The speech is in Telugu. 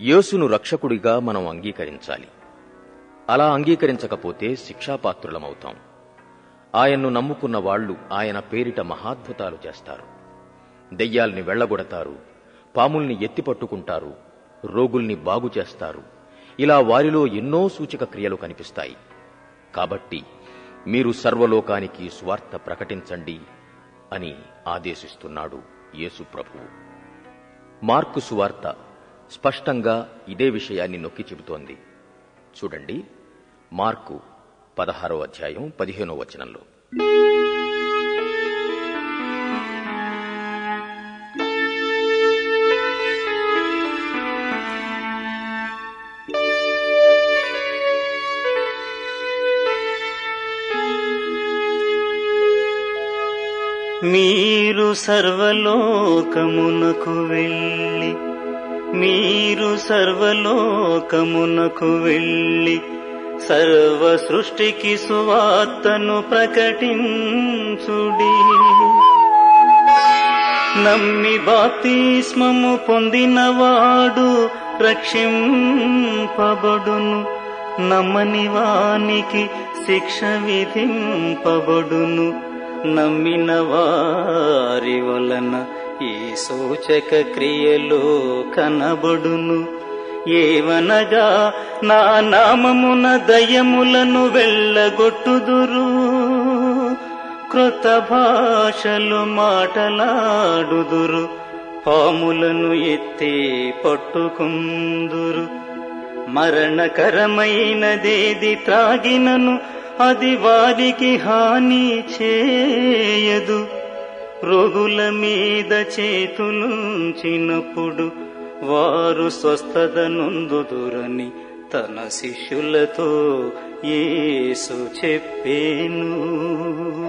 యేసును రక్షకుడిగా మనం అంగీకరించాలి అలా అంగీకరించకపోతే శిక్షాపాత్రులమవుతాం ఆయన్ను నమ్ముకున్న వాళ్ళు ఆయన పేరిట మహాద్భుతాలు చేస్తారు దెయ్యాల్ని వెళ్లగొడతారు పాముల్ని ఎత్తిపట్టుకుంటారు రోగుల్ని బాగు చేస్తారు ఇలా వారిలో ఎన్నో సూచక క్రియలు కనిపిస్తాయి కాబట్టి మీరు సర్వలోకానికి స్వార్థ ప్రకటించండి అని ఆదేశిస్తున్నాడు యేసు ప్రభువు మార్కు సువార్త స్పష్టంగా ఇదే విషయాన్ని నొక్కి చెబుతోంది చూడండి మార్కు పదహారో అధ్యాయం పదిహేనో వచనంలో మీరు సర్వలోకమునకు వెళ్ళి మీరు సర్వలోకమునకు వెళ్ళి సర్వ సృష్టికి సువార్తను ప్రకటించుడి నమ్మి బాప్తిస్మము పొందినవాడు రక్షింపబడును నమ్మని వానికి శిక్ష విధింపబడును నమ్మిన వారి వలన ఈ సూచక క్రియలు కనబడును ఏవనగా నా నామమున దయములను వెళ్ళగొట్టుదురు క్రొత్త భాషలు మాటలాడుదురు పాములను ఎత్తి పట్టుకుందురు మరణకరమైనదేది త్రాగినను అది వారికి హాని చేయదు రోగుల మీద చేతులుంచినప్పుడు వారు స్వస్థత నొందుదురని తన శిష్యులతో యేసు చెప్పేను